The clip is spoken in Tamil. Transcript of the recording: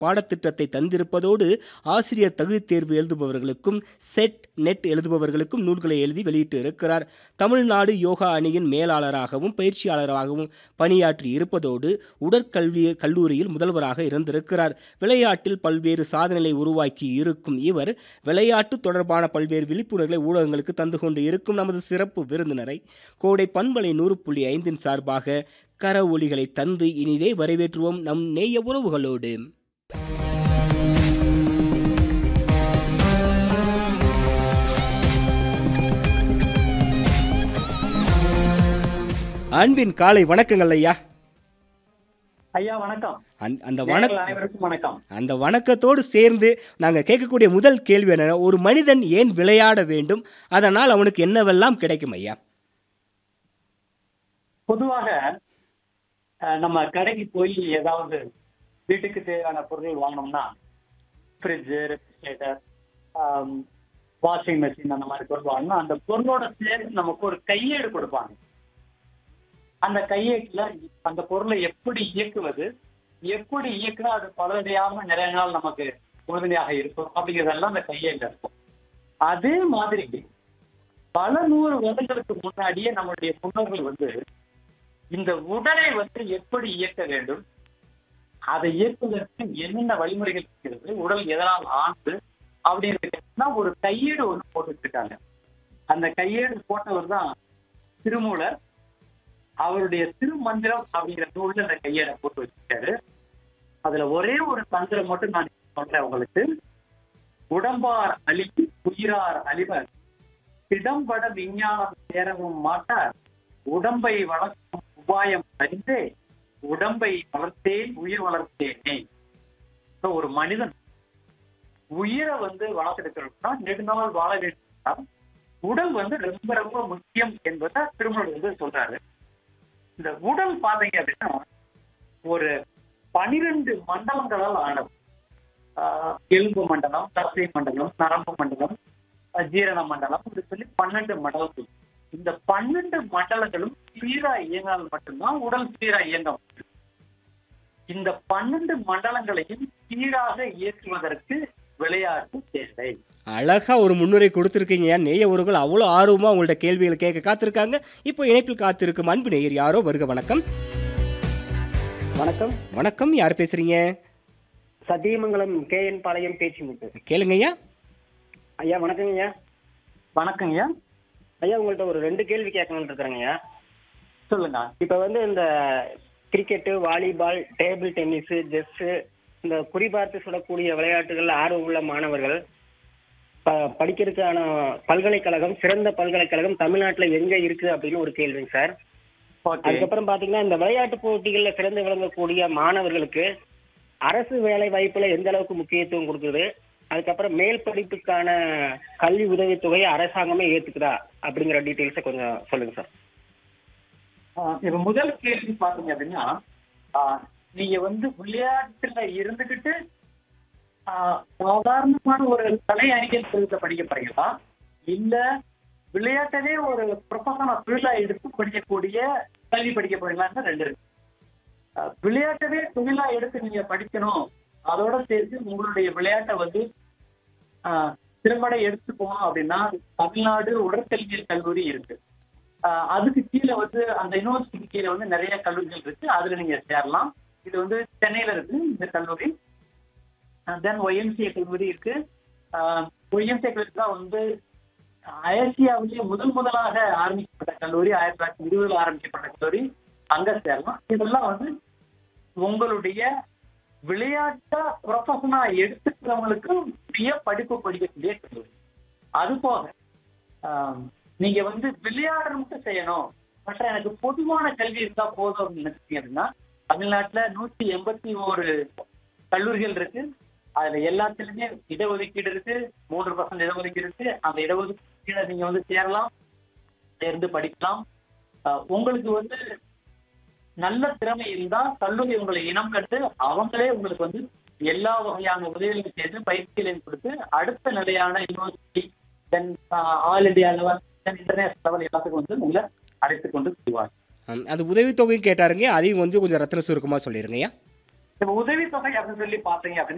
பாடத்திட்டத்தை தந்திருப்பதோடு ஆசிரியர் தகுதித் தேர்வு எழுதுபவர்களுக்கும் செட் நெட் எழுதுபவர்களுக்கும் நூல்களை எழுதி வெளியிட்டு இருக்கிறார் தமிழ்நாடு யோகா அணியின் மேலாளராகவும் பயிற்சியாளராகவும் பணியாற்றி இருப்பதோடு உடற்கல்வி கல்லூரியில் முதல்வராக இருந்திருக்கிறார் விளையாட்டில் பல்வேறு சாதனைகளை உருவாக்கி இருக்கும் இவர் விளையாட்டு தொடர்பான பல்வேறு விழிப்புணர்வுகளை ஊடகங்களுக்கு தந்து கொண்டு இருக்கும் நமது சிறப்பு விருந்தினரை கோடை பண்பலை நூறு புள்ளி ஐந்தின் சார்பாக கர ஒலிகளை தந்து இனிதே வரவேற்றுவோம் நம் நேய உறவுகளோடு அன்பின் காலை வணக்கங்கள் ஐயா ஐயா வணக்கம் அந்த- அந்த நேயர்கள் வணக்கம் அனைவருக்கும் வணக்கம் அந்த வணக்கத்தோடு சேர்ந்து நாங்கள் கேட்கக்கூடிய முதல் கேள்வி என்ன ஒரு மனிதன் ஏன் விளையாட வேண்டும் அதனால் அவனுக்கு என்னவெல்லாம் கிடைக்கும் ஐயா பொதுவாக அஹ், நம்ம கடைக்கு போய் ஏதாவது வீட்டுக்கு தேவையான பொருட்கள் வாங்கினோம்னா ஃப்ரிட்ஜு ரெஃப்ரிஜரேட்டர் வாஷிங் மெஷின் அந்த மாதிரி பொருள் வாங்கினா அந்த பொருளோட சேர்த்து நமக்கு ஒரு கையேடு கொடுப்பாங்க அந்த கையேட்டுல அந்த பொருளை எப்படி இயக்குவது எப்படி இயக்குனா அது பழுதடையாம நிறைய நாள் நமக்கு உறுதுணையாக இருக்கும் அப்படிங்கிறதெல்லாம் அந்த கையேட்டுல இருக்கும் அதே மாதிரி பல நூறு வருடங்களுக்கு முன்னாடியே நம்மளுடைய முன்னோர்கள் வந்து இந்த உடலை வந்து எப்படி இயக்க வேண்டும் அதை இயக்குவதற்கு என்னென்ன வழிமுறைகள் இருக்கிறது உடல் எதனால் ஆண்டு அப்படின்றதுனா ஒரு கையேடு ஒன்று போட்டுட்டு இருக்காங்க அந்த கையேடு போட்டவர் தான் திருமூலர் அவருடைய திருமந்திரம் அப்படிங்கிற நூல்ல அந்த கையேடை போட்டு வச்சிருக்காரு அதுல ஒரே ஒரு தந்திரம் மட்டும் நான் சொல்றேன் உங்களுக்கு உடம்பார் அழி உயிரார் அழிவர் திடம்பட விஞ்ஞானம் சேரவும் மாட்டார் உடம்பை வளர்க்கும் உபாயம் அறிந்து உடம்பை வளர்த்தேன் உயிர் வளர்த்தேனே So, ஒரு மனிதன் உயிரை வந்து வளர்த்தெடுக்கணும்னா நெடுநாள் வாழ வேண்டும் உடல் வந்து ரொம்ப ரொம்ப முக்கியம் என்பதை திருமணம் வந்து சொல்றாரு இந்த உடல் பாத்தீங்க அப்படின்னா ஒரு பனிரெண்டு மண்டலங்களால் ஆனது ஆஹ் எலும்பு மண்டலம் தசை மண்டலம் நரம்பு மண்டலம் அஹ் ஜீரண மண்டலம் இப்படி சொல்லி பன்னெண்டு மண்டலங்கள் இந்த பன்னெண்டு மண்டலங்களும் சீரா இயங்கினால் மட்டும்தான் உடல் சீரா இயங்க முடியும் இந்த பன்னெண்டு மண்டலங்களையும் சீராக இயக்குவதற்கு விளையாட்டு தேவை அழகா ஒரு முன்னுரை கொடுத்துருக்கீங்க நேய உறவுகள் அவ்வளோ ஆர்வமாக உங்கள்ட்ட கேள்விகளை கேட்க காத்திருக்காங்க இப்போ இணைப்பில் காத்திருக்கும் அன்பு நேயர் யாரோ வருக வணக்கம் வணக்கம் வணக்கம் யார் பேசுறீங்க சத்தியமங்கலம் கே என் பாளையம் பேச்சு முட்டு கேளுங்க ஐயா ஐயா வணக்கங்க ஐயா வணக்கங்கய்யா ஐயா உங்கள்ட்ட ஒரு ரெண்டு கேள்வி கேட்கணும்னு இருக்கிறேங்க ஐயா சொல்லுங்க இப்போ வந்து இந்த cricket volleyball table tennis chess இந்த குறிபார்த்து சுடக்கூடிய விளையாட்டுகளில் ஆர்வம் உள்ள மாணவர்கள் ப படிக்கிறதுக்கான பல்கலைக்கழகம் சிறந்த பல்கலைக்கழகம் தமிழ்நாட்டில் எங்கே இருக்குது அப்படின்னு ஒரு கேள்விங்க சார் ஓகே அதுக்கப்புறம் பாத்தீங்கன்னா இந்த விளையாட்டு போட்டிகள்ல சிறந்து விளங்கக்கூடிய மாணவர்களுக்கு அரசு வேலை வாய்ப்புல எந்த அளவுக்கு முக்கியத்துவம் கொடுக்குது அதுக்கப்புறம் மேல் படிப்புக்கான கல்வி உதவித்தொகையை அரசாங்கமே ஏத்துக்குதா அப்படிங்கிற டீட்டெயில்ஸை கொஞ்சம் சொல்லுங்க சார் ஆஹ் இப்ப முதல் கேள்வி பாத்தீங்க அப்படின்னா ஆஹ் நீங்க வந்து விளையாட்டுல இருந்துகிட்டு ஆஹ் சாதாரணமான ஒரு கலை அறிவியல் பிரிவுல படிக்க போறீங்களா இல்ல விளையாட்டவே ஒரு ப்ரொஃபஷனல் தொழிலா எடுத்து படிக்கக்கூடிய கல்வி படிக்க போறீங்களான்னு ரெண்டு இருக்கு ஆஹ் விளையாட்டவே தொழிலா எடுத்து நீங்க படிக்கணும் அதோட சேர்த்து உங்களுடைய விளையாட்டை வந்து ஆஹ் திறம்பட எடுத்து போகணும் அப்படின்னா தமிழ்நாடு உடற்கல்வியல் கல்லூரி இருக்கு ஆஹ் அதுக்கு கீழே வந்து அந்த யூனிவர்சிட்டிக்கு கீழே வந்து நிறைய கல்லூரிகள் இருக்கு அதுல நீங்க சேரலாம் இது வந்து சென்னையில இருக்கு இந்த கல்லூரி தென் ஒய்எம்சிஏ கல்லூரி இருக்கு ஒய்எம்சிஏ கல்லூரி தான் வந்து ஆசியாவிலேயே முதல் முதலாக ஆரம்பிக்கப்பட்ட கல்லூரி ஆயிரத்தி தொள்ளாயிரத்தி இருபதுல ஆரம்பிக்கப்பட்ட கல்லூரி அங்க சேரலாம் இதெல்லாம் வந்து உங்களுடைய விளையாட்டை ப்ரொஃபஷனா எடுத்துக்கிறவங்களுக்கு உரிய படிப்பு படிக்கக்கூடிய கல்லூரி அது போக ஆஹ், நீங்க வந்து விளையாடுற மட்டும் செய்யணும் மற்ற எனக்கு பொதுவான கல்வி இருந்தா போதும் அப்படின்னு நினைச்சீங்க அப்படின்னா தமிழ்நாட்டுல நூத்தி எண்பத்தி ஒரு கல்லூரிகள் இருக்கு அதுல எல்லாத்துலயுமே இடஒதுக்கீடு இருக்கு மூன்று பர்சன்ட் இடஒதுக்கீடு இருக்கு அந்த இடஒதுக்கீடு நீங்க வந்து சேரலாம் சேர்ந்து படிக்கலாம் ஆஹ், உங்களுக்கு வந்து நல்ல திறமை இருந்தா கல்லூரி உங்களை இனம் கண்டு அவங்களே உங்களுக்கு வந்து எல்லா வகையான உதவிகளையும் செய்து பயிற்சிகளையும் கொடுத்து அடுத்த நிலையான university then all India level then international level எல்லாத்துக்கும் வந்து உங்களை அழைத்து கொண்டு செல்வாங்க ஆம், அது உதவித்தொகையும் கேட்டாருங்க அதையும் வந்து கொஞ்சம் ரத்ன சுருக்கமாக சொல்லிடுங்கய்யா இப்ப உதவித்தொகை அப்படின்னு சொல்லி பாத்தீங்க அப்படின்னா